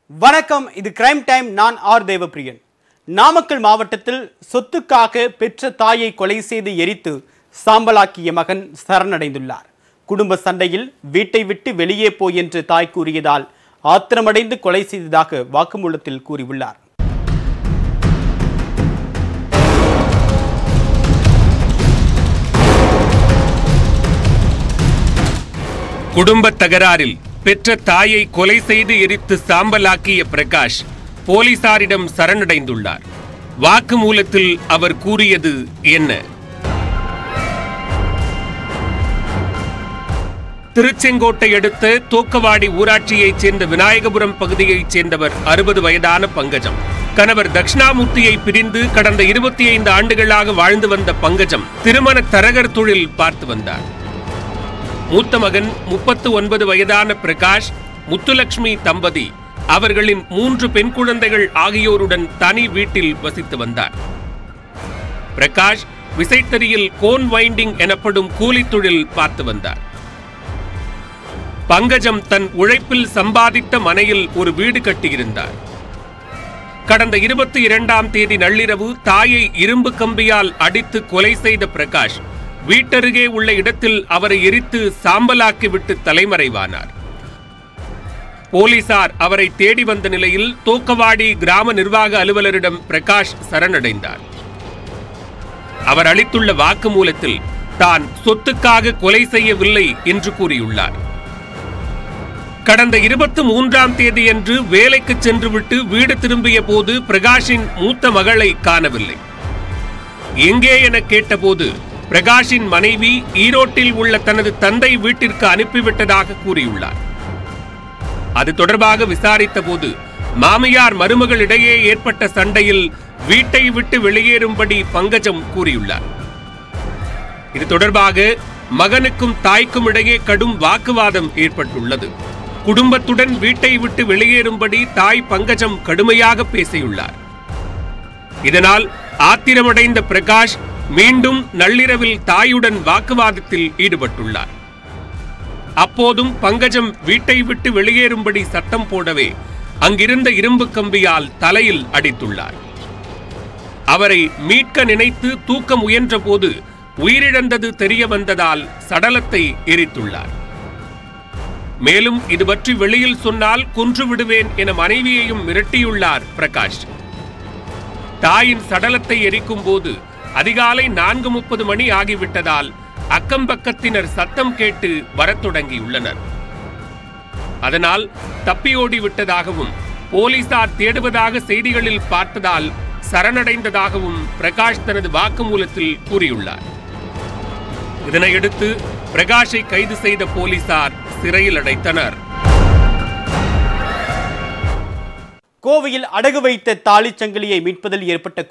வணக்கம் இது crime time நான் ஆர் தேவப்பிரியன் நாமக்கல் மாவட்டத்தில் சொத்துக்காக பெற்ற தாயை கொலை செய்து எரித்து சாம்பலாக்கிய மகன் சரணடைந்துள்ளார் குடும்ப சண்டையில் வீட்டை விட்டு வெளியே போ என்று தாய் கூறியதால் ஆத்திரமடைந்து கொலை செய்ததாக வாக்குமூலத்தில் கூறியுள்ளார் குடும்பத் தகராறில் பெற்ற தாயை கொலை செய்து எரித்து சாம்பலாக்கிய பிரகாஷ் போலீசாரிடம் சரணடைந்துள்ளார் வாக்குமூலத்தில் அவர் கூறியது என்ன திருச்செங்கோட்டை அடுத்த தோக்கவாடி ஊராட்சியைச் சேர்ந்த விநாயகபுரம் பகுதியைச் சேர்ந்தவர் அறுபது வயதான பங்கஜம் கணவர் தட்சிணாமூர்த்தியை பிரிந்து கடந்த இருபத்தி ஐந்து ஆண்டுகளாக வாழ்ந்து வந்த பங்கஜம் திருமண தரகர் தொழில் பார்த்து வந்தார் மூத்த மகன் முப்பத்து ஒன்பது வயதான பிரகாஷ் முத்துலட்சுமி தம்பதி அவர்களின் மூன்று பெண் குழந்தைகள் ஆகியோருடன் தனி வீட்டில் வசித்து வந்தார் பிரகாஷ் விசைத்தறியில் கோன் வைண்டிங் எனப்படும் கூலித் தொழில் பார்த்து வந்தார் பங்கஜம் தன் உழைப்பில் சம்பாதித்த மனையில் ஒரு வீடு கட்டியிருந்தார் கடந்த இருபத்தி இரண்டாம் தேதி நள்ளிரவு தாயை இரும்பு கம்பியால் அடித்து கொலை செய்த பிரகாஷ் வீட்டருகே உள்ள இடத்தில் அவரை எரித்து சாம்பலாக்கிவிட்டு தலைமறைவானார் போலீசார் அவரை தேடி வந்த நிலையில் தோக்கவாடி கிராம நிர்வாக அலுவலரிடம் பிரகாஷ் சரணடைந்தார் அவர் அளித்துள்ள வாக்குமூலத்தில் தான் சொத்துக்காக கொலை செய்யவில்லை என்று கூறியுள்ளார் கடந்த இருபத்தி மூன்றாம் தேதியன்று வேலைக்கு சென்றுவிட்டு வீடு திரும்பிய போது பிரகாஷின் மூத்த மகளை காணவில்லை எங்கே என கேட்டபோது பிரகாஷின் மனைவி ஈரோட்டில் உள்ள தனது தந்தை வீட்டிற்கு அனுப்பிவிட்டதாக கூறியுள்ளார் அது தொடர்பாக விசாரித்த போது மாமியார் மருமகளிடையே ஏற்பட்ட சண்டையில் வீட்டை விட்டு வெளியேறும்படி பங்கஜம் கூறியுள்ளார் இது தொடர்பாக மகனுக்கும் தாய்க்கும் இடையே கடும் வாக்குவாதம் ஏற்பட்டுள்ளது குடும்பத்துடன் வீட்டை விட்டு வெளியேறும்படி தாய் பங்கஜம் கடுமையாக பேசியுள்ளார் இதனால் ஆத்திரமடைந்த பிரகாஷ் மீண்டும் நள்ளிரவில் தாயுடன் வாக்குவாதத்தில் ஈடுபட்டுள்ளார் அப்போதும் பங்கஜம் வீட்டை விட்டு வெளியேறும்படி சத்தம் போடவே அங்கிருந்த இரும்பு கம்பியால் தலையில் அடித்துள்ளார் அவரை மீட்க நினைத்து தூக்க முயன்ற போது உயிரிழந்தது தெரிய வந்ததால் சடலத்தை எரித்துள்ளார் மேலும் இது பற்றி வெளியில் சொன்னால் கொன்று விடுவேன் என மனைவியையும் மிரட்டியுள்ளார் பிரகாஷ் தாயின் சடலத்தை எரிக்கும் போது அதிகாலை நான்கு முப்பது மணி ஆகிவிட்டதால் அக்கம் பக்கத்தினர் சத்தம் கேட்டு வரத் தொடங்கியுள்ளனர் அதனால் தப்பியோடி விட்டதாகவும் போலீசார் தேடுவதாக செய்திகளில் பார்த்ததால் சரணடைந்ததாகவும் பிரகாஷ் தனது வாக்குமூலத்தில் கூறியுள்ளார் இதனையடுத்து பிரகாஷை கைது செய்த போலீசார் சிறையில் அடைத்தனர் கோவையில் அடகு வைத்த தாலிச்சங்கிலியை மீட்பதில் ஏற்பட்ட